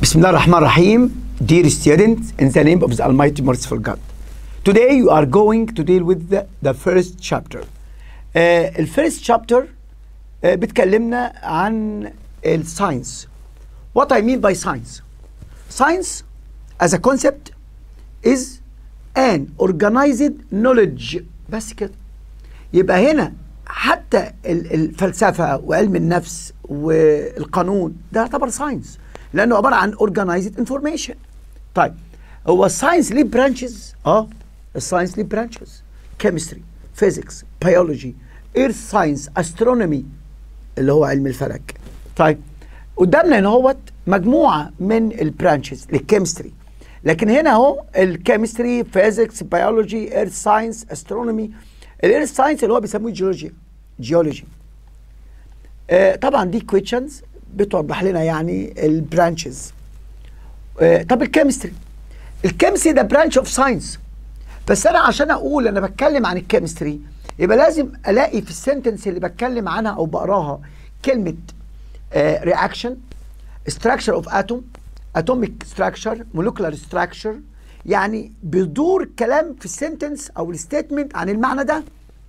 Bismillah ar-Rahman ar-Rahim, dear students, in the name of the Almighty Merciful God. Today you are going to deal with the, the first chapter. Uh, ال first chapter uh, بتكلمنا عن الساينس. What I mean by science? Science as a concept is an organized knowledge بس كده. يبقى هنا حتى ال- الفلسفة وعلم النفس والقانون ده يعتبر ساينس لأنه عبارة عن organized information طيب هو الساينس ليه برانشز؟ اه الساينس ليه برانشز chemistry physics biology earth science astronomy اللي هو علم الفلك طيب قدامنا هنا اهوت مجموعة من البرانشز للكيمستري لكن هنا اهو الكيمستري فيزيكس بيولوجي ايرث ساينس استرونومي الايرث ساينس اللي هو بيسموه جيولوجيا جيولوجي آه طبعا دي كويشنز بتوضح لنا يعني البرانشز آه طب الكيمستري الكيمستري ده برانش اوف ساينس بس انا عشان اقول انا بتكلم عن الكيمستري يبقى لازم الاقي في السنتنس اللي بتكلم عنها او بقراها كلمه رياكشن structure اوف اتوم atomic structure molecular structure يعني بيدور كلام في السنتنس او الستيتمنت عن المعنى ده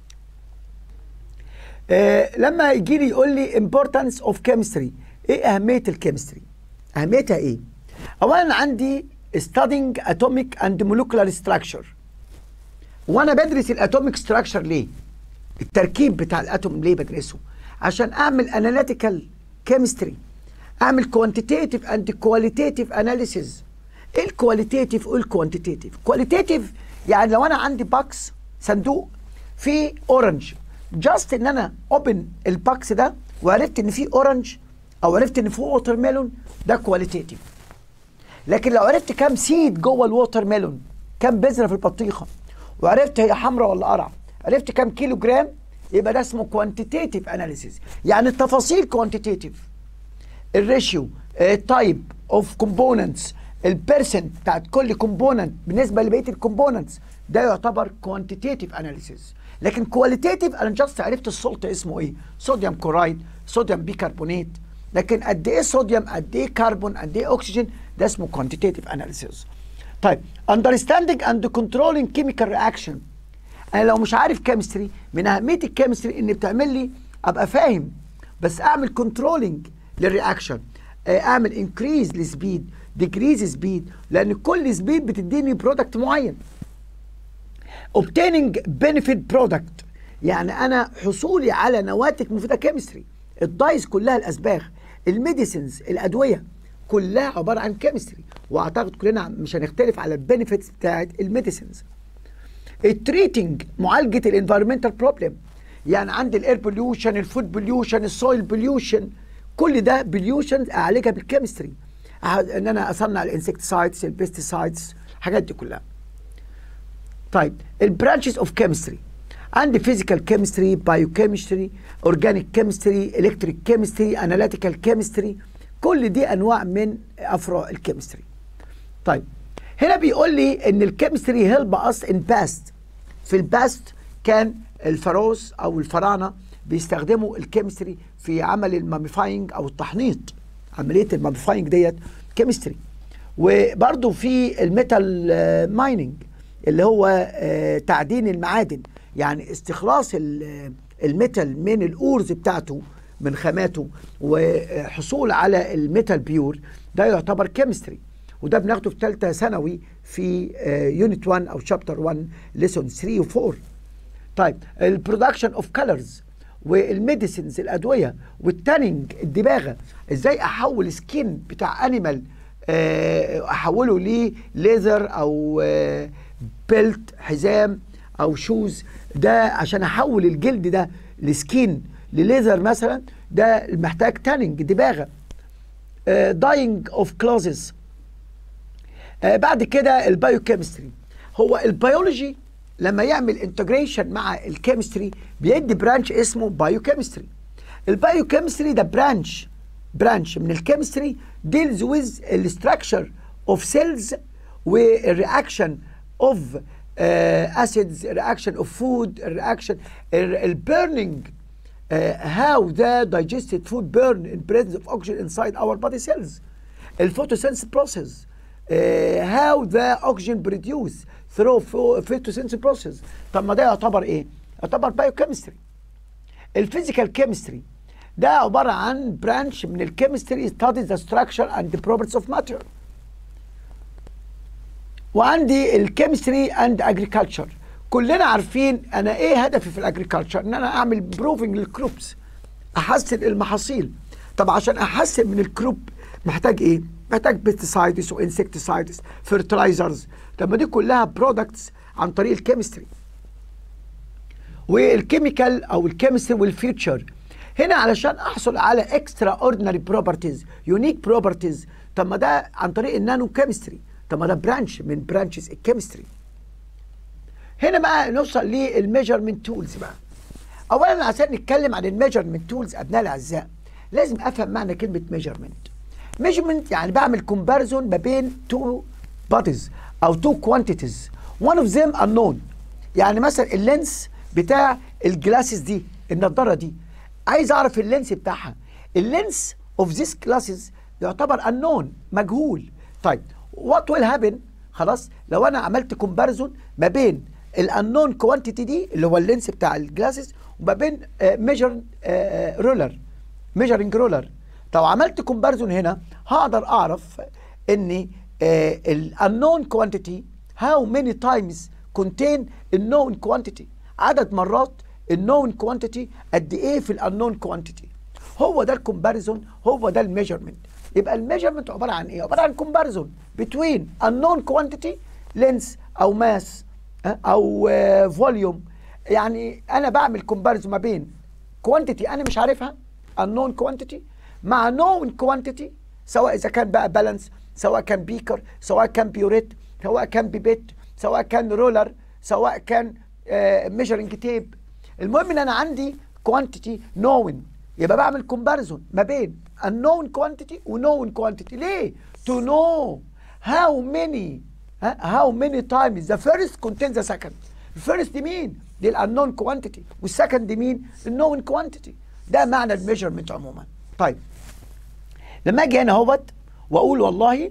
آه لما يجي لي يقول لي importance of chemistry ايه اهميه الكيمستري اهميتها ايه اولا عندي studying atomic and molecular structure وانا بدرس الاتوميك ستراكشر ليه التركيب بتاع الاتوم ليه بدرسه عشان اعمل اناليتيكال كيمستري اعمل كوانتيتيف اند كواليتيف اناليسيز ايه الكواليتيف وايه الكوانتيتيف كواليتيف يعني لو انا عندي باكس صندوق فيه اورنج جاست ان انا اوبن الباكس ده وعرفت ان فيه اورنج او عرفت ان فيه ووتر ميلون ده كواليتيف لكن لو عرفت كام سيد جوه الووتر ميلون كام بذره في البطيخه وعرفت هي حمراء ولا قرع عرفت كام كيلو جرام يبقى ده اسمه كوانتيتيف اناليسيس يعني التفاصيل كوانتيتيف الريشيو التايب اوف كومبوننتس البيرسنت بتاعت كل كومبوننت بالنسبه لبقيه الكومبوننتس ده يعتبر كوانتيتيف اناليسيس لكن كواليتيف انا جاست عرفت السولت اسمه ايه صوديوم كورايد صوديوم بيكربونات لكن قد ايه صوديوم قد ايه كربون قد ايه اكسجين ده اسمه كوانتيتيف اناليسيس طيب understanding and controlling chemical reaction انا لو مش عارف كيمستري من اهميه الكيمستري ان بتعمل لي ابقى فاهم بس اعمل كنترولنج للرياكشن اعمل انكريز لسبيد ديكريز سبيد لان كل سبيد بتديني برودكت معين obtaining benefit product يعني انا حصولي على نواتج مفيده كيمستري الدايز كلها الاسباغ الميديسنز الادويه كلها عباره عن كيمستري واعتقد كلنا مش هنختلف على البنفيتس بتاعت الميديسنز التريتنج معالجه الانفيرمنتال بروبلم يعني عندي الاير بوليوشن الفود بوليوشن السويل بوليوشن كل ده بوليوشن اعالجها بالكيمستري ان انا اصنع الانسكتسايدز البيستيسايدز الحاجات دي كلها طيب البرانشز اوف كيمستري عندي فيزيكال كيمستري بايو كيمستري اورجانيك كيمستري الكتريك كيمستري اناليتيكال كيمستري كل دي انواع من افرع الكيمستري طيب هنا بيقول لي ان الكيمستري هيلب اس ان باست في الباست كان الفاروس او الفراعنه بيستخدموا الكيمستري في عمل الماميفاينج او التحنيط عمليه الماميفاينج ديت كيمستري وبرده في الميتال مايننج اللي هو آه، تعدين المعادن يعني استخلاص ال- الميتال من الاورز بتاعته من خاماته وحصول على الميتال بيور ده يعتبر كيمستري وده بناخده في ثالثه ثانوي في يونت 1 او شابتر 1 ليسون 3 و4 طيب البرودكشن اوف كلرز والميديسنز الادويه والتانينج الدباغه ازاي احول سكين بتاع انيمال احوله لليزر او بيلت حزام او شوز ده عشان احول الجلد ده لسكين لليزر مثلا ده محتاج تانينج دباغه داينج اوف كلوزز بعد كده البايوكيمستري هو البيولوجي لما يعمل انتجريشن مع الكيمستري بيدي برانش اسمه بايوكيمستري البايوكيمستري ده برانش برانش من الكيمستري deals with الستراكشر اوف سيلز والرياكشن اوف acids reaction of food reaction البيرنينج how the digested food burn in presence of oxygen inside our body cells الفوتوسينث بروسيس هاو ذا اوكسجين بروديوس ثرو فوتوسينث بروسيس طب ما ده يعتبر ايه يعتبر بايو كيمستري الفيزيكال كيمستري ده عباره عن برانش من الكيمستري ستاديز ذا ستراكشر اند بروبرتيز اوف ماتر وعندي الكيمستري اند اجريكلتشر كلنا عارفين انا ايه هدفي في الاجريكلتشر ان انا اعمل بروفنج للكروبس احسن المحاصيل طب عشان احسن من الكروب محتاج ايه محتاج بيستيسايدز وانسكتيسايدز فيرتلايزرز طب ما دي كلها برودكتس عن طريق الكيمستري والكيميكال او الكيمستري والفيوتشر هنا علشان احصل على اكسترا اوردينري بروبرتيز يونيك بروبرتيز طب ما ده عن طريق النانو كيمستري طب ما ده برانش من برانشز الكيمستري هنا بقى نوصل للميجرمنت تولز بقى اولا عشان نتكلم عن الميجرمنت تولز ابناء الاعزاء لازم افهم معنى كلمه ميجرمنت ميجرمنت يعني بعمل كومباريزون ما بين تو بوديز او تو كوانتيتيز one of them unknown يعني مثلا اللينس بتاع الجلاسز دي النضاره دي عايز اعرف اللينس بتاعها اللينس اوف ذيس كلاسز يعتبر unknown مجهول طيب وات ويل هابن خلاص لو انا عملت كومباريزون ما بين الانون كوانتيتي دي اللي هو اللينس بتاع الجلاسز وما بين ميجر رولر ميجرنج رولر لو عملت كومباريزون هنا هقدر اعرف ان الانون كوانتيتي هاو ماني تايمز كونتين النون كوانتيتي عدد مرات النون كوانتيتي قد ايه في الانون كوانتيتي هو ده الكومباريزون هو ده الميجرمنت يبقى الميجرمنت عباره عن ايه عباره عن كومباريزون بتوين unknown quantity لينس او ماس او فوليوم يعني انا بعمل كومباريزون ما بين كوانتيتي انا مش عارفها unknown quantity مع known quantity سواء اذا كان بقى بالانس سواء كان بيكر سواء كان بيوريت سواء كان بيبيت سواء كان رولر سواء كان ميجرنج تيب المهم ان انا عندي كوانتيتي نون يبقى بعمل كومباريزون ما بين unknown quantity و known quantity ليه to know how many how many times the first contains the second الفيرست دي مين دي الانون كوانتيتي والسكند دي مين النون كوانتيتي ده معنى الميجرمنت عموما طيب لما اجي هنا اهوت واقول والله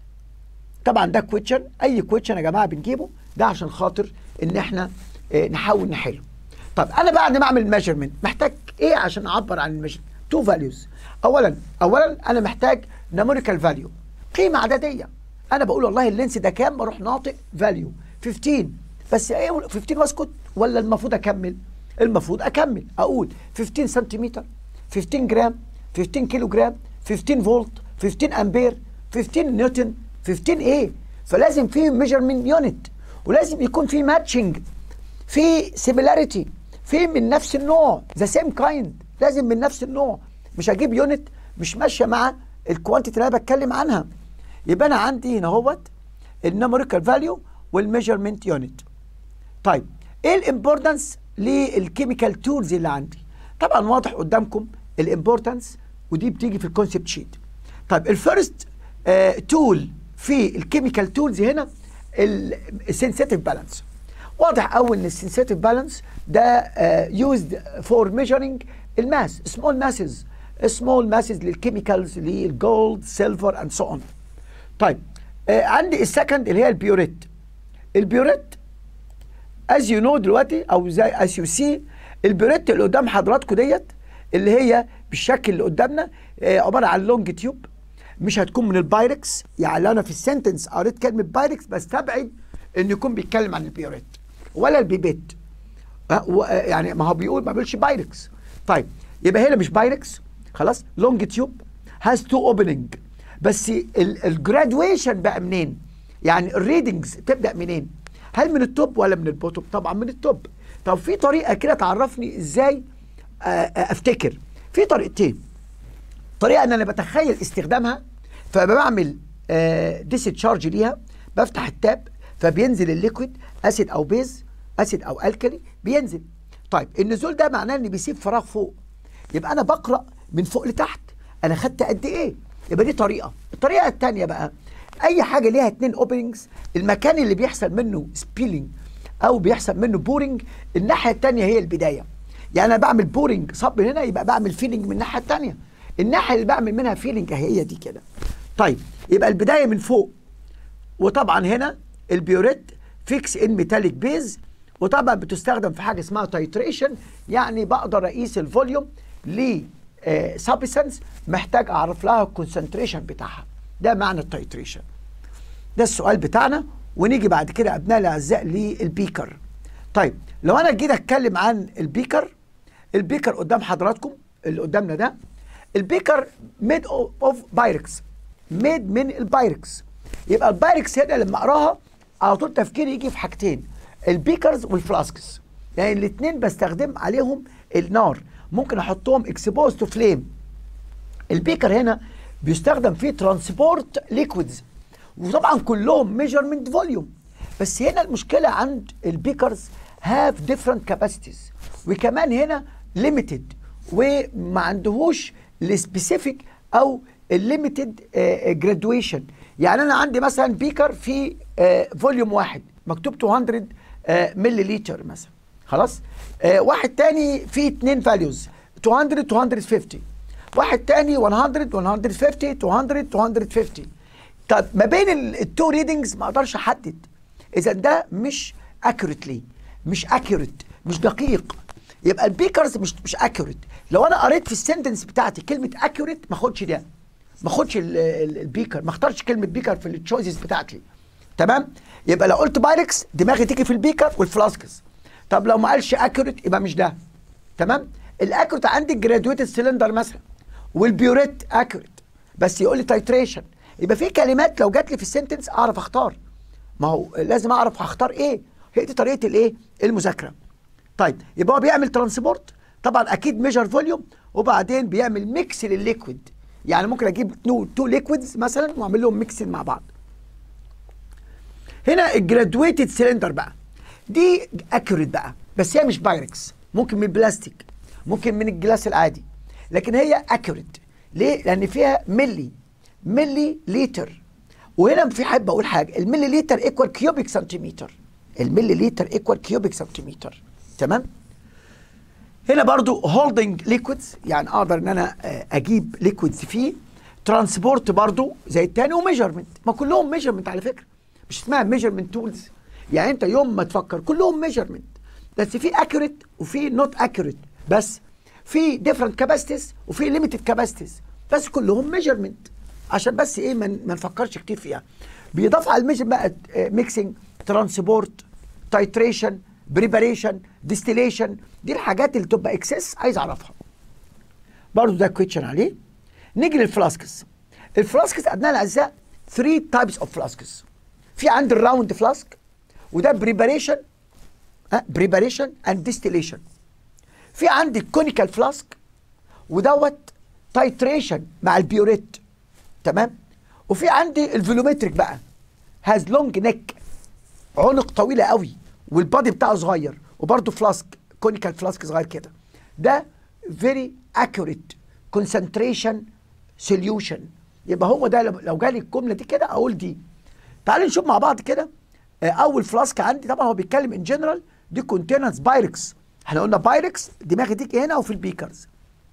طبعا ده كويتشن اي كويتشن يا جماعه بنجيبه ده عشان خاطر ان احنا اه نحاول نحله طب انا بعد ما اعمل ميجرمنت محتاج ايه عشان اعبر عن الميجرمنت تو فاليوز اولا اولا انا محتاج نموريكال فاليو قيمه عدديه انا بقول والله اللينس ده كام بروح ناطق فاليو 15 بس ايه 15 واسكت ولا المفروض اكمل المفروض اكمل اقول 15 سنتيمتر 15 جرام 15 كيلو جرام 15 فولت 15 امبير 15 نيوتن 15 ايه فلازم في ميجرمنت يونت ولازم يكون في ماتشنج في سيميلاريتي في من نفس النوع ذا سيم كايند لازم من نفس النوع مش هجيب يونت مش ماشيه مع الكوانتيتي اللي انا بتكلم عنها يبقى انا عندي هنا اهوت النمريكال فاليو والميجرمنت يونت طيب ايه الامبورتنس للكيميكال تولز اللي عندي طبعا واضح قدامكم الامبورتنس ودي بتيجي في الكونسبت شيت طيب الفيرست تول في الكيميكال تولز هنا السنسيتيف بالانس واضح قوي ان السنسيتيف بالانس ده يوزد فور ميجرنج الماس سمول ماسز سمول ماسز للكيميكالز للجولد سيلفر اند سو اون طيب آه عندي السكند اللي هي البيوريت البيوريت از يو نو دلوقتي او زي از يو سي البيوريت اللي قدام حضراتكم ديت اللي هي بالشكل اللي قدامنا آه عباره عن لونج تيوب مش هتكون من البايركس يعني لو انا في السنتنس قريت كلمه بايركس بستبعد انه يكون بيتكلم عن البيوريت ولا البيبيت آه يعني ما هو بيقول ما بيقولش بايركس طيب يبقى هنا مش بايركس خلاص لونج تيوب هاز تو اوبننج بس الجرادويشن بقى منين يعني الريدنجز تبدا منين هل من التوب ولا من البوتوم طبعا من التوب طب في طريقه كده تعرفني ازاي افتكر في طريقتين طريقه ان انا بتخيل استخدامها فبعمل ديسشارج ليها بفتح التاب فبينزل الليكويد اسيد او بيز اسيد او الكلي بينزل طيب النزول ده معناه ان بيسيب فراغ فوق يبقى انا بقرا من فوق لتحت انا خدت قد ايه يبقى دي طريقه الطريقه الثانيه بقى اي حاجه ليها اتنين اوبننجز المكان اللي بيحصل منه سبيلينج او بيحصل منه بورنج الناحيه الثانيه هي البدايه يعني انا بعمل بورنج صب هنا يبقى بعمل فيلينج من الناحيه الثانيه الناحيه اللي بعمل منها فيلينج هي دي كده طيب يبقى البدايه من فوق وطبعا هنا البيوريت فيكس ان ميتاليك بيز وطبعا بتستخدم في حاجه اسمها تايتريشن يعني بقدر اقيس الفوليوم ل سبستانس محتاج اعرف لها الكونسنتريشن بتاعها ده معنى التايتريشن ده السؤال بتاعنا ونيجي بعد كده ابناء الاعزاء للبيكر طيب لو انا جيت اتكلم عن البيكر البيكر قدام حضراتكم اللي قدامنا ده البيكر ميد اوف بايركس ميد من البايركس يبقى البايركس هنا لما اقراها على طول تفكيري يجي في حاجتين البيكرز والفلاسكس يعني الاثنين بستخدم عليهم النار ممكن احطهم اكسبوز تو فليم البيكر هنا بيستخدم فيه ترانسبورت ليكويدز وطبعا كلهم ميجرمنت فوليوم بس هنا المشكله عند البيكرز هاف ديفرنت كاباسيتيز وكمان هنا ليميتد وما عندهوش السبيسيفيك او الليميتد جرادويشن يعني انا عندي مثلا بيكر في فوليوم واحد مكتوب 200 ملي لتر مثلا خلاص آه واحد تاني فيه اتنين فاليوز 200 250 واحد تاني 100 150 200 250 طب ما بين التو ريدنجز ما اقدرش احدد اذا ده مش اكيوريتلي مش اكيوريت مش دقيق يبقى البيكرز مش مش اكيوريت لو انا قريت في السنتنس بتاعتي كلمه اكيوريت ما اخدش ده ما اخدش البيكر ما اختارش كلمه بيكر في التشويسز بتاعتي تمام يبقى لو قلت بايركس دماغي تيجي في البيكر والفلاسكس طب لو ما قالش اكيوريت يبقى مش ده تمام الاكيوريت عندي جرادويتد سيلندر مثلا والبيوريت اكيوريت بس يقول لي تايتريشن يبقى في كلمات لو جات لي في السنتنس اعرف اختار ما هو لازم اعرف هختار ايه هي دي طريقه الايه المذاكره طيب يبقى هو بيعمل ترانسبورت طبعا اكيد ميجر فوليوم وبعدين بيعمل ميكس للليكويد يعني ممكن اجيب تو ليكويدز مثلا واعمل لهم ميكس مع بعض هنا الجرادويتد سيلندر بقى دي اكيوريت بقى بس هي مش بايركس ممكن من البلاستيك ممكن من الجلاس العادي لكن هي اكيوريت ليه لان فيها ملي ملي لتر وهنا في حابب اقول حاجه الملي لتر ايكوال كيوبيك سنتيمتر الملي لتر ايكوال كيوبيك سنتيمتر تمام هنا برضو هولدنج ليكويدز يعني اقدر ان انا اجيب ليكويدز فيه ترانسبورت برضو زي التاني وميجرمنت ما كلهم ميجرمنت على فكره مش اسمها ميجرمنت تولز يعني انت يوم ما تفكر كلهم ميجرمنت بس في اكيوريت وفي نوت اكيوريت بس في ديفرنت كاباسيتيز وفي ليميتد كاباسيتيز بس كلهم ميجرمنت عشان بس ايه ما نفكرش كتير فيها بيضاف على الميجر بقى ميكسنج ترانسبورت تايتريشن بريباريشن ديستيليشن دي الحاجات اللي تبقى اكسس عايز اعرفها برضو ده كويتشن عليه نيجي للفلاسكس الفلاسكس ابناء الاعزاء 3 تايبس اوف فلاسكس في عندي الراوند فلاسك وده بريباريشن بريباريشن اند ديستيليشن في عندي الكونيكال فلاسك ودوت تايتريشن مع البيوريت تمام وفي عندي الفولومتريك بقى هاز لونج نيك عنق طويله قوي والبادي بتاعه صغير وبرده فلاسك كونيكال فلاسك صغير كده ده فيري اكيوريت كونسنتريشن سوليوشن يبقى هو ده لو جالي الجمله دي كده اقول دي تعالوا نشوف مع بعض كده اول فلاسك عندي طبعا هو بيتكلم ان جنرال دي كونتينرز بايركس احنا قلنا بايركس دماغي تيجي هنا وفي البيكرز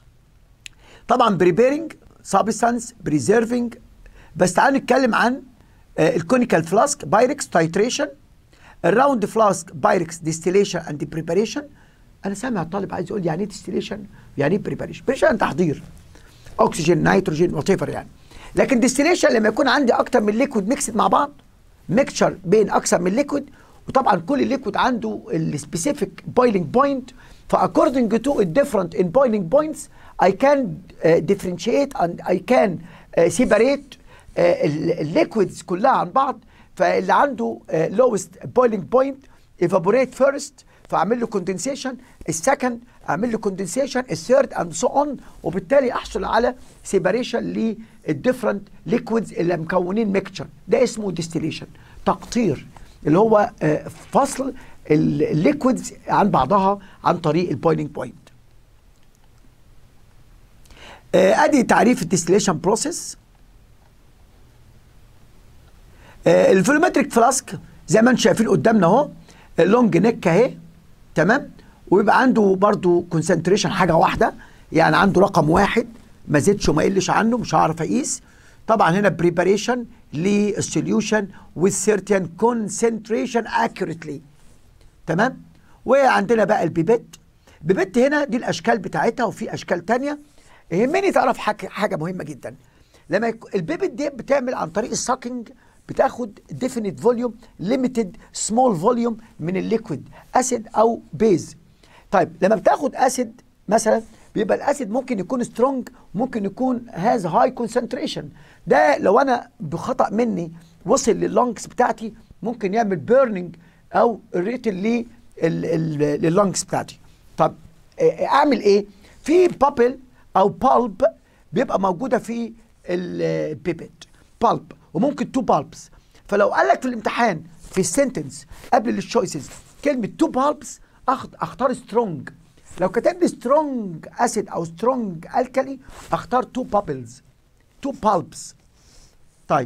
طبعا بريبيرنج سبستانس بريزيرفنج بس تعالوا نتكلم عن الكونيكال فلاسك بايركس تايتريشن الراوند فلاسك بايركس ديستيليشن اند بريباريشن انا سامع الطالب عايز يقول يعني ايه ديستيليشن يعني ايه بريباريشن بريباريشن تحضير اكسجين نيتروجين وات يعني لكن ديستيليشن لما يكون عندي اكتر من ليكويد ميكسد مع بعض ميكشر بين اكثر من ليكويد وطبعا كل ليكويد عنده السبيسيفيك بويلينج بوينت فاكوردنج تو الديفرنت ان بويلينج بوينتس I can uh, differentiate and I can uh, separate uh, الليكويدز كلها عن بعض فاللي عنده uh, lowest boiling point evaporate first فاعمل له كوندنسيشن السكند اعمل له كوندنسيشن الثيرد اند سو اون وبالتالي احصل على سيباريشن للديفرنت ليكويدز اللي مكونين ميكتشر ده اسمه ديستيليشن تقطير اللي هو uh, فصل الليكويدز عن بعضها عن طريق البويلينج بوينت ادي تعريف الديستليشن بروسيس الفولومتريك فلاسك زي ما انتم شايفين قدامنا اهو اللونج نيك اهي تمام ويبقى عنده برضو كونسنتريشن حاجه واحده يعني عنده رقم واحد ما زدش وما قلش عنه مش هعرف اقيس طبعا هنا بريباريشن للسوليوشن with certain concentration accurately تمام وعندنا بقى البيبت بيبت هنا دي الاشكال بتاعتها وفي اشكال تانية يهمني تعرف حاجه حاجه مهمه جدا لما يك... البيبت دي بتعمل عن طريق الساكينج بتاخد ديفينيت فوليوم ليميتد سمول فوليوم من الليكويد اسيد او بيز طيب لما بتاخد اسيد مثلا بيبقى الاسيد ممكن يكون سترونج ممكن يكون هاز هاي كونسنتريشن ده لو انا بخطا مني وصل لللونجز بتاعتي ممكن يعمل بيرنينج او ريتل لللونجز بتاعتي طب اعمل ايه في بابل او بالب بيبقى موجوده في البيبت بالب وممكن تو بالبس فلو قال لك في الامتحان في السنتنس قبل الشويسز كلمه تو بالبس اختار سترونج لو كتب لي سترونج اسيد او سترونج الكالي اختار تو بابلز تو بالبس طيب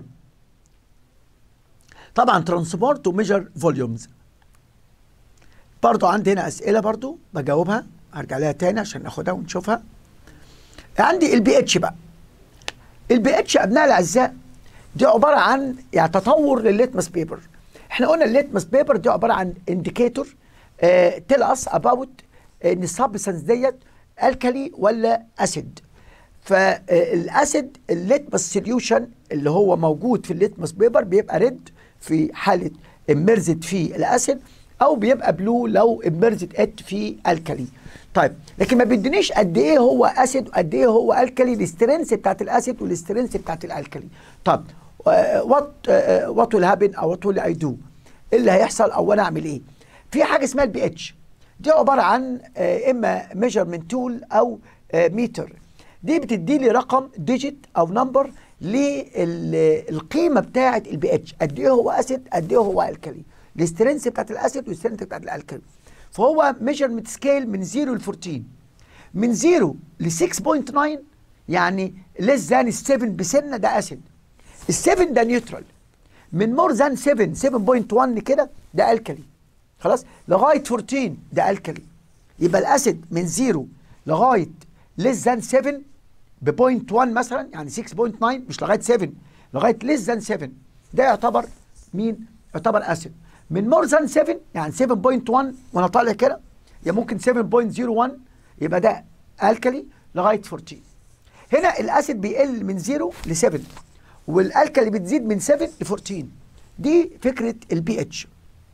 طبعا ترانسبورت وميجر فوليومز برضو عندي هنا اسئله برضو بجاوبها هرجع لها تاني عشان ناخدها ونشوفها عندي البي اتش بقى البي اتش ابناء الاعزاء دي عباره عن يعني تطور للليتمس بيبر احنا قلنا الليتمس بيبر دي عباره عن انديكيتور تيل اس اباوت ان السبستانس ديت الكالي ولا اسيد فالاسيد الليتمس سوليوشن اللي هو موجود في الليتمس بيبر بيبقى ريد في حاله امرزت في الاسيد او بيبقى بلو لو امرزت ات في الكالي طيب لكن ما بيدينيش قد ايه هو اسيد وقد ايه هو الكالي الاسترنس بتاعت الاسيد والاسترنس بتاعت الالكالي طب وات وات ويل هابن او وات ويل اي دو ايه اللي هيحصل او انا اعمل ايه في حاجه اسمها البي اتش دي عباره عن اما ميجرمنت تول او ميتر دي بتدي لي رقم ديجيت او نمبر للقيمه بتاعه البي اتش قد ايه هو اسيد قد ايه هو الكالي الاسترنس بتاعت الاسيد والاسترنس بتاعت الالكالي فهو ميجرمنت سكيل من 0 ل 14 من 0 ل 6.9 يعني ليس ذان 7 بسنه ده اسيد ال 7 ده نيوترال من مور ذان 7 7.1 كده ده الكالي خلاص لغايه 14 ده الكالي يبقى الاسيد من 0 لغايه ليس ذان 7 ب 0.1 مثلا يعني 6.9 مش لغايه 7 لغايه ليس ذان 7 ده يعتبر مين؟ يعتبر اسيد من مور ذان 7 يعني 7.1 وانا طالع كده يا ممكن 7.01 يبقى ده الكالي لغايه 14 هنا الاسيد بيقل من 0 ل 7 والالكالي بتزيد من 7 ل 14 دي فكره البي اتش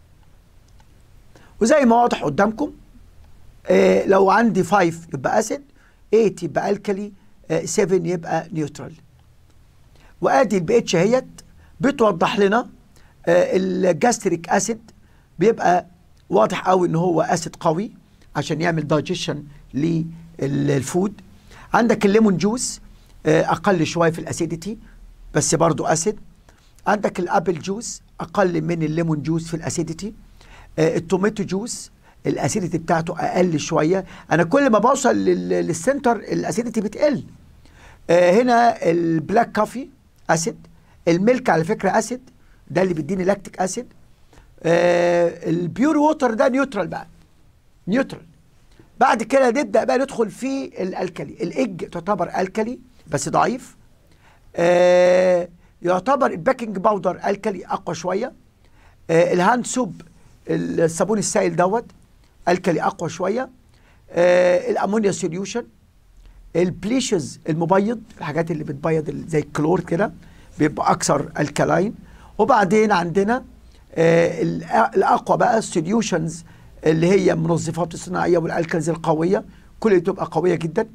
وزي ما واضح قدامكم آه لو عندي 5 يبقى اسيد 8 يبقى الكالي آه 7 يبقى نيوترال وادي البي اتش اهيت بتوضح لنا آه الجاستريك اسيد بيبقى واضح قوي ان هو اسيد قوي عشان يعمل دايجيشن للفود عندك الليمون جوس اقل شويه في الاسيديتي بس برضو اسيد عندك الابل جوس اقل من الليمون جوس في الاسيديتي التوميتو جوس الاسيديتي بتاعته اقل شويه انا كل ما بوصل للسنتر الاسيديتي بتقل هنا البلاك كافي اسيد الميلك على فكره اسيد ده اللي بيديني لاكتيك اسيد البيور ووتر ده نيوترال بقى نيوترال بعد كده نبدا بقى ندخل في الالكالي الايج تعتبر الكالي بس ضعيف آه يعتبر البيكنج باودر الكالي اقوى شويه آه الهاند سوب الصابون السائل دوت الكالي اقوى شويه آه الامونيا سوليوشن البليشز المبيض الحاجات اللي بتبيض زي الكلور كده بيبقى اكثر الكلاين وبعدين عندنا آه الاقوى بقى السوليوشنز اللي هي منظفات الصناعيه والالكاليز القويه كل دي بتبقى قويه جدا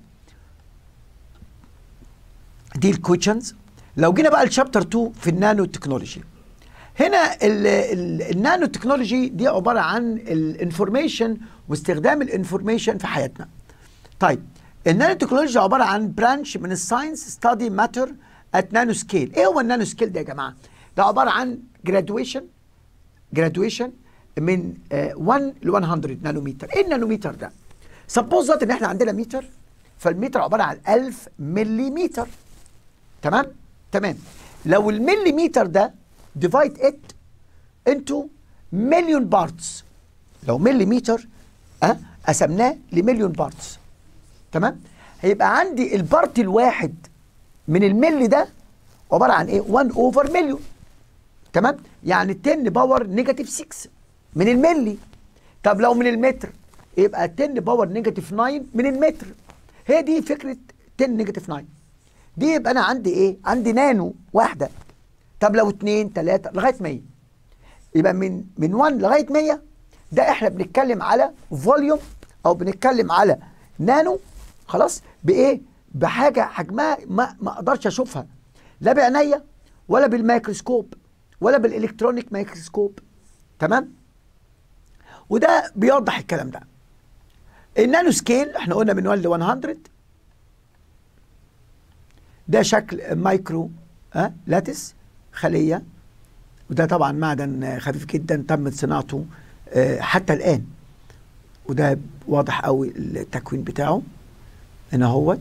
دي الكويشنز لو جينا بقى لشابتر 2 في النانو تكنولوجي هنا ال ال النانو تكنولوجي دي عباره عن الانفورميشن واستخدام الانفورميشن في حياتنا طيب النانو تكنولوجي عباره عن برانش من الساينس ستادي ماتر ات نانو سكيل ايه هو النانو سكيل ده يا جماعه ده عباره عن جرادويشن جرادويشن من 1 ل 100 نانومتر ايه النانومتر ده سبوز ان احنا عندنا متر فالمتر عباره عن 1000 مليمتر تمام تمام لو المليمتر ده ديفايد ات انتو مليون بارتس لو مليمتر اه قسمناه لمليون بارتس تمام هيبقى عندي البارت الواحد من الملي ده عباره عن ايه 1 اوفر مليون تمام يعني 10 باور نيجاتيف 6 من الملي طب لو من المتر يبقى 10 باور نيجاتيف 9 من المتر هي دي فكره 10 نيجاتيف 9 دي يبقى انا عندي ايه عندي نانو واحده طب لو 2 3 لغايه 100 يبقى من من 1 لغايه 100 ده احنا بنتكلم على فوليوم او بنتكلم على نانو خلاص بايه بحاجه حجمها ما ما اقدرش اشوفها لا بعينيا ولا بالميكروسكوب ولا بالالكترونيك ميكروسكوب تمام وده بيوضح الكلام ده النانو سكيل احنا قلنا من 1 ل 100 ده شكل مايكرو ها لاتس خليه وده طبعا معدن خفيف جدا تمت صناعته آه، حتى الان وده واضح قوي التكوين بتاعه هنا اهوت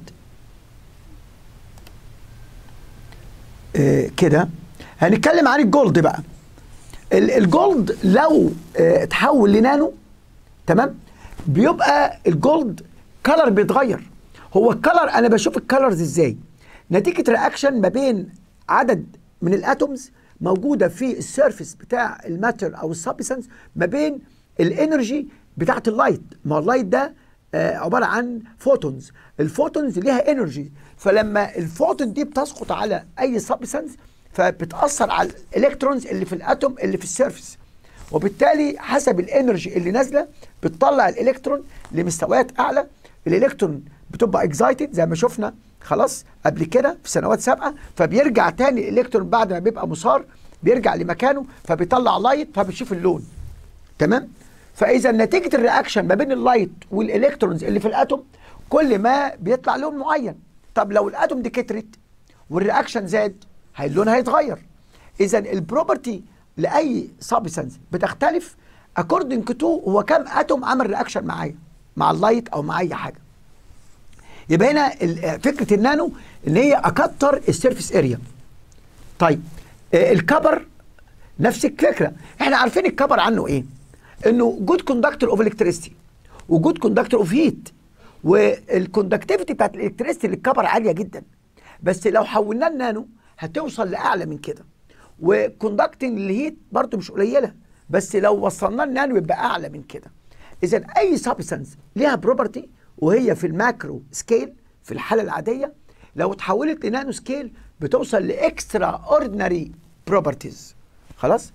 آه، كده هنتكلم عن الجولد بقى ال- الجولد لو آه، اتحول لنانو تمام بيبقى الجولد كلر بيتغير هو الكلر انا بشوف الكلرز ازاي نتيجه رياكشن ما بين عدد من الاتومز موجوده في السيرفيس بتاع الماتر او السبستانس ما بين الانرجي بتاعت اللايت ما هو اللايت ده آه، عباره عن فوتونز الفوتونز ليها انرجي فلما الفوتون دي بتسقط على اي سبستانس فبتاثر على الالكترونز اللي في الاتوم اللي في السيرفيس وبالتالي حسب الانرجي اللي نازله بتطلع الالكترون لمستويات اعلى الالكترون بتبقى اكزايتد زي ما شفنا خلاص قبل كده في سنوات سابقه فبيرجع تاني الالكترون بعد ما بيبقى مثار بيرجع لمكانه فبيطلع لايت فبتشوف اللون تمام فاذا نتيجه الرياكشن ما بين اللايت والالكترونز اللي في الاتوم كل ما بيطلع لون معين طب لو الاتوم دي كترت والرياكشن زاد هي اللون هيتغير اذا البروبرتي لاي سبستانس بتختلف اكوردنج تو هو كام اتوم عمل رياكشن معايا مع اللايت او مع اي حاجه يبقى هنا ال- فكره النانو ان هي اكتر السيرفيس اريا طيب آه، الكبر نفس الفكره احنا عارفين الكبر عنه ايه انه جود كوندكتور اوف الكتريستي وجود كوندكتور اوف هيت والكوندكتيفيتي بتاعت الالكتريستي للكبر عاليه جدا بس لو حولناه لنانو هتوصل لاعلى من كده وكوندكتنج الهيت برضو مش قليله بس لو وصلناه لنانو يبقى اعلى من كده اذا اي سبستانس ليها بروبرتي وهي في الماكرو سكيل في الحاله العاديه لو اتحولت لنانو سكيل بتوصل لاكسترا اوردينري بروبرتيز خلاص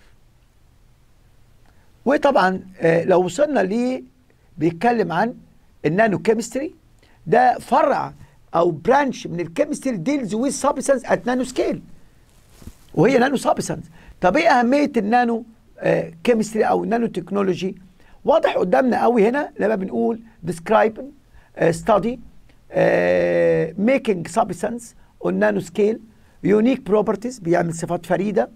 وطبعا آه، لو وصلنا ل بيتكلم عن النانو كيمستري ده فرع او برانش من الكيمستري ديلز ويز سبستانس ات نانو سكيل وهي نانو سبستانس طب ايه اهميه النانو آه كيمستري او النانو تكنولوجي واضح قدامنا قوي هنا لما بنقول describe آه study آه making substance on nano scale unique properties بيعمل صفات فريده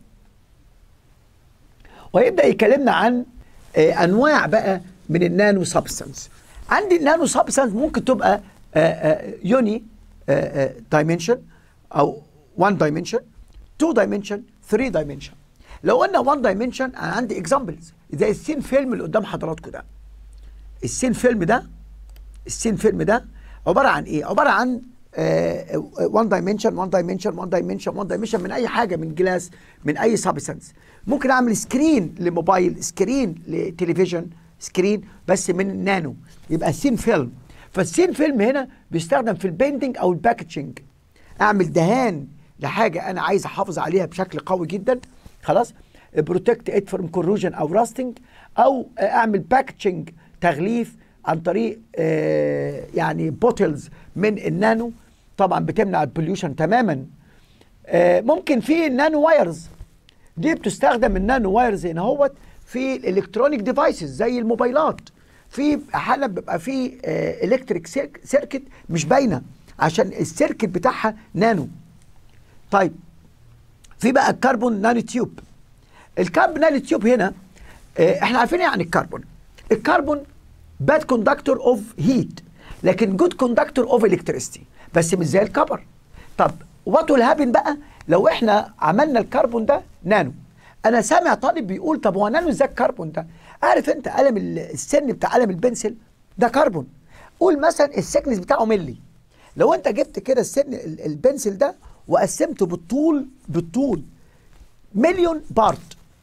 ويبدا يكلمنا عن آه انواع بقى من النانو سبستانس عندي النانو سبستانس ممكن تبقى يوني دايمنشن او 1 دايمنشن 2 دايمنشن 3 دايمنشن لو قلنا 1 دايمنشن انا عندي اكزامبلز زي السين فيلم اللي قدام حضراتكم ده السين فيلم ده السين فيلم ده عباره عن ايه عباره عن 1 دايمنشن 1 دايمنشن 1 دايمنشن 1 دايمنشن من اي حاجه من جلاس من اي سبستانس ممكن اعمل سكرين لموبايل سكرين لتلفزيون سكرين بس من النانو يبقى سين فيلم فالسين فيلم هنا بيستخدم في البيندنج او الباكجينج اعمل دهان لحاجه انا عايز احافظ عليها بشكل قوي جدا خلاص بروتكت ات فروم كوروجن او راستنج او اعمل باكجينج تغليف عن طريق آه يعني بوتلز من النانو طبعا بتمنع البوليوشن تماما آه ممكن في النانو وايرز دي بتستخدم النانو وايرز هنا هوت في الالكترونيك ديفايسز زي الموبايلات في احيانا بيبقى في الكتريك سيركت مش باينه عشان السيركت بتاعها نانو طيب في بقى الكربون نانو تيوب الكربون نانو تيوب هنا اه احنا عارفين ايه عن الكربون الكربون باد كوندكتور اوف هيت لكن جود كوندكتور اوف الكتريستي بس مش زي الكبر طب وات ويل هابن بقى لو احنا عملنا الكربون ده نانو انا سامع طالب بيقول طب هو نانو ازاي الكربون ده عارف انت قلم السن بتاع قلم البنسل ده كربون قول مثلا السكنس بتاعه ملي لو انت جبت كده السن البنسل ده وقسمته بالطول بالطول مليون بارت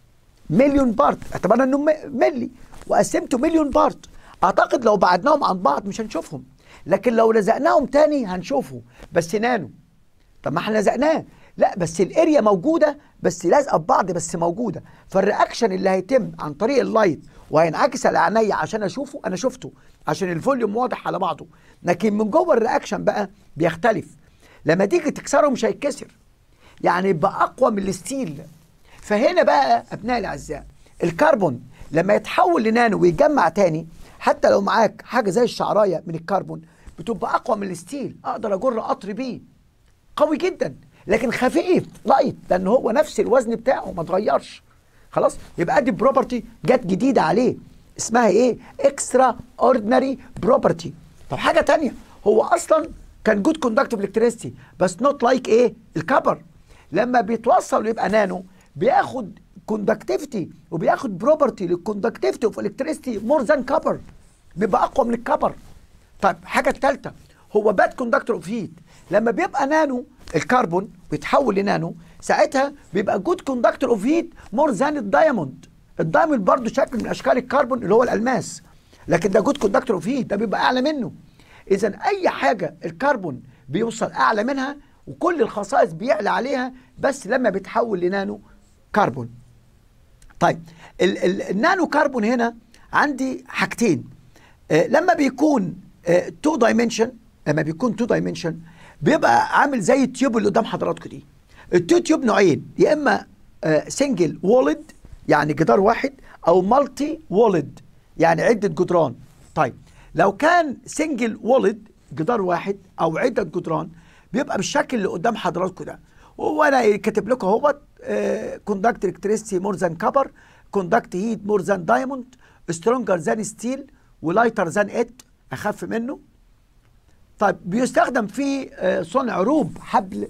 مليون بارت اعتبرنا انه م- ملي وقسمته مليون بارت اعتقد لو بعدناهم عن بعض مش هنشوفهم لكن لو لزقناهم تاني هنشوفه بس نانو طب ما احنا لزقناه لا بس الاريا موجوده بس لازقه ببعض بس موجوده فالرياكشن اللي هيتم عن طريق اللايت وهينعكس على عينيا عشان اشوفه انا شفته عشان الفوليوم واضح على بعضه لكن من جوه الرياكشن بقى بيختلف لما تيجي تكسره مش هيتكسر يعني يبقى اقوى من الستيل فهنا بقى ابنائي الاعزاء الكربون لما يتحول لنانو ويتجمع تاني حتى لو معاك حاجه زي الشعرايه من الكربون بتبقى اقوى من الستيل اقدر اجر قطر بيه قوي جدا لكن خفيف لايت لان هو نفس الوزن بتاعه ما اتغيرش خلاص يبقى ادي بروبرتي جت جديده عليه اسمها ايه اكسترا اوردينري بروبرتي طب حاجه تانية هو اصلا كان جود كوندكتيف الكتريستي بس نوت لايك ايه الكبر لما بيتوصل ويبقى نانو بياخد كوندكتيفيتي وبياخد بروبرتي للكوندكتيفيتي اوف الكتريستي مور ذان كبر بيبقى اقوى من الكبر طيب حاجه الثالثه هو باد كوندكتور اوف هيت لما بيبقى نانو الكربون بيتحول لنانو ساعتها بيبقى جود كوندكتور اوف هيت مور ذان الدايموند الدايموند برضه شكل من اشكال الكربون اللي هو الالماس لكن ده جود كوندكتور اوف هيت ده بيبقى اعلى منه اذا اي حاجه الكربون بيوصل اعلى منها وكل الخصائص بيعلى عليها بس لما بيتحول لنانو كربون طيب ال ال النانو كربون هنا عندي حاجتين آه لما بيكون 2 آه دايمنشن لما بيكون 2 دايمنشن بيبقى عامل زي التيوب اللي قدام حضراتكم دي التو تيوب نوعين يا اما سنجل وولد يعني جدار واحد او مالتي وولد يعني عده جدران طيب لو كان سنجل وولد جدار واحد او عده جدران بيبقى بالشكل اللي قدام حضراتكم ده وانا كاتب لكم اهوت كوندكت الكتريستي مور ذان كبر كوندكت هيت مور ذان دايموند سترونجر ذان ستيل ولايتر ذان ات اخف منه طيب بيستخدم في صنع روب حبل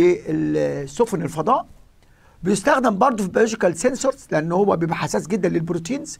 في سفن الفضاء بيستخدم برضه في بيولوجيكال سنسورز لان هو بيبقى حساس جدا للبروتينز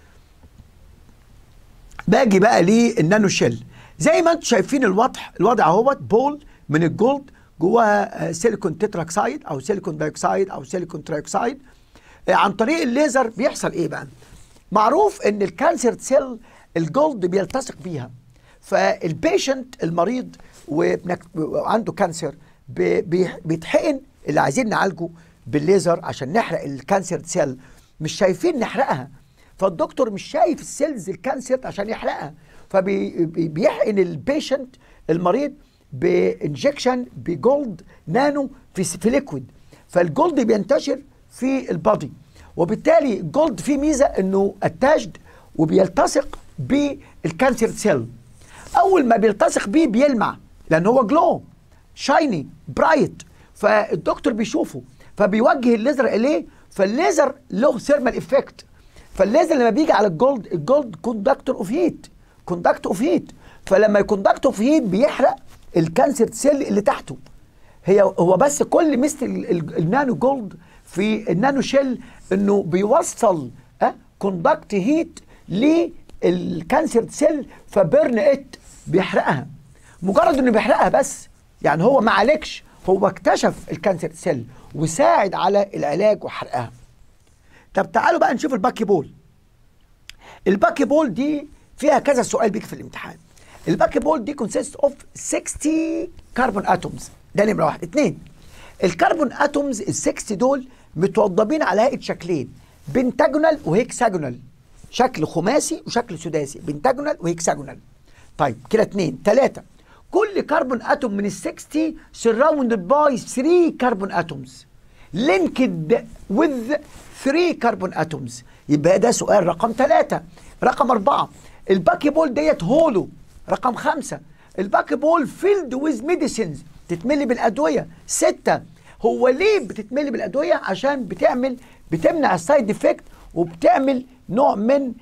باجي بقى للنانو شيل زي ما انتم شايفين الوضع الوضع اهوت بول من الجولد جواها سيليكون تتراكسايد او سيليكون دايوكسايد او سيليكون ترايوكسايد عن طريق الليزر بيحصل ايه بقى معروف ان الكانسر سيل الجولد بيلتصق بيها فالبيشنت المريض وعنده كانسر بيتحقن اللي عايزين نعالجه بالليزر عشان نحرق الكانسر سيل مش شايفين نحرقها فالدكتور مش شايف السيلز الكانسر عشان يحرقها فبيحقن البيشنت المريض بانجكشن بجولد نانو في في ليكويد فالجولد بينتشر في البادي وبالتالي الجولد فيه ميزه انه اتاجد وبيلتصق بالكانسر سيل اول ما بيلتصق بيه بيلمع لان هو جلو شايني برايت فالدكتور بيشوفه فبيوجه الليزر اليه فالليزر له ثيرمال افكت فالليزر لما بيجي على الجولد الجولد كوندكتور اوف هيت كوندكت اوف هيت فلما يكوندكت اوف هيت بيحرق الكانسر سيل اللي تحته هي هو بس كل مثل النانو جولد في النانو شيل انه بيوصل اه كوندكت هيت للكانسر سيل فبرن ات بيحرقها مجرد انه بيحرقها بس يعني هو ما عالجش هو اكتشف الكانسر سيل وساعد على العلاج وحرقها طب تعالوا بقى نشوف الباكي بول الباكي بول دي فيها كذا سؤال بيجي في الامتحان الباكي بول دي كونسيست اوف 60 كربون اتومز ده نمره واحد اثنين الكربون اتومز ال 60 دول متوضبين على هيئه شكلين بنتاجونال وهيكساجونال شكل خماسي وشكل سداسي بنتاجونال وهيكساجونال طيب كده اثنين ثلاثه كل كربون اتوم من ال 60 surrounded by 3 كربون اتومز linked with 3 كربون اتومز يبقى ده سؤال رقم ثلاثة رقم أربعة الباكي بول ديت هولو رقم خمسة الباكي بول فيلد ويز ميديسينز تتملي بالأدوية ستة هو ليه بتتملي بالأدوية عشان بتعمل بتمنع السايد افكت وبتعمل نوع من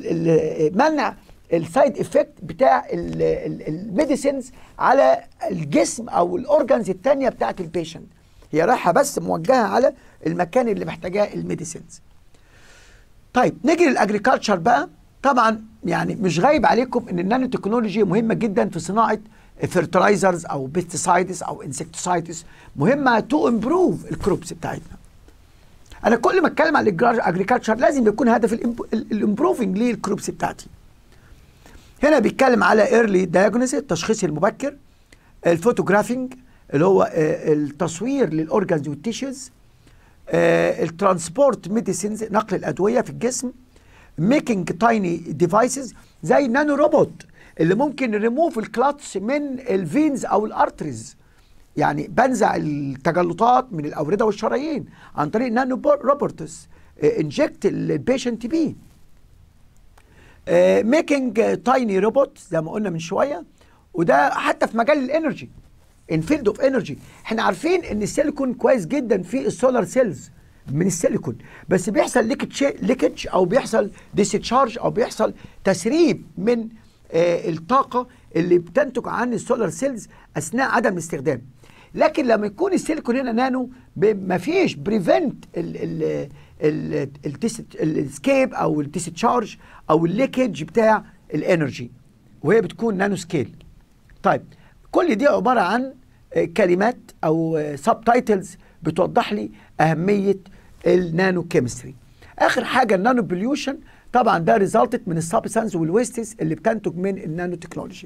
منع السايد افكت بتاع الميديسينز على الجسم او الاورجنز الثانيه بتاعت البيشنت هي رايحه بس موجهه على المكان اللي محتاجاه الميديسينز طيب نيجي للاجريكلتشر بقى طبعا يعني مش غايب عليكم ان النانو تكنولوجي مهمه جدا في صناعه فيرتلايزرز او بيستسايدز او انسكتسايدز مهمه تو امبروف الكروبس بتاعتنا انا كل ما اتكلم عن الاجريكلتشر لازم يكون هدف الامبروفنج للكروبس بتاعتي هنا بيتكلم على ايرلي دايجنوز التشخيص المبكر الفوتوغرافينج اللي هو التصوير للاورجانز والتيشوز الترانسبورت ميديسينز نقل الادويه في الجسم ميكينج تايني ديفايسز زي نانو روبوت اللي ممكن ريموف الكلاتس من الفينز او الارتريز يعني بنزع التجلطات من الاورده والشرايين عن طريق نانو روبوتس انجكت البيشنت بيه ميكينج تايني روبوت زي ما قلنا من شويه وده حتى في مجال الانرجي ان فيلد اوف انرجي احنا عارفين ان السيليكون كويس جدا في السولار سيلز من السيليكون بس بيحصل ليكج ليكج او بيحصل ديسشارج او بيحصل تسريب من آه الطاقه اللي بتنتج عن السولار سيلز اثناء عدم الاستخدام لكن لما يكون السيليكون هنا نانو مفيش بريفنت السكيب او الديسشارج او الليكج بتاع الانرجي وهي بتكون نانو سكيل طيب كل دي عباره عن كلمات او سب تايتلز بتوضح لي اهميه النانو كيمستري اخر حاجه النانو بوليوشن طبعا ده ريزلتد من السبستانس والويستس اللي بتنتج من النانو تكنولوجي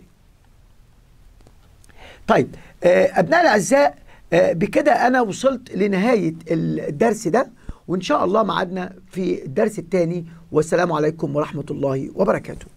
طيب ابناء الاعزاء بكده انا وصلت لنهايه الدرس ده وان شاء الله معادنا في الدرس الثاني والسلام عليكم ورحمه الله وبركاته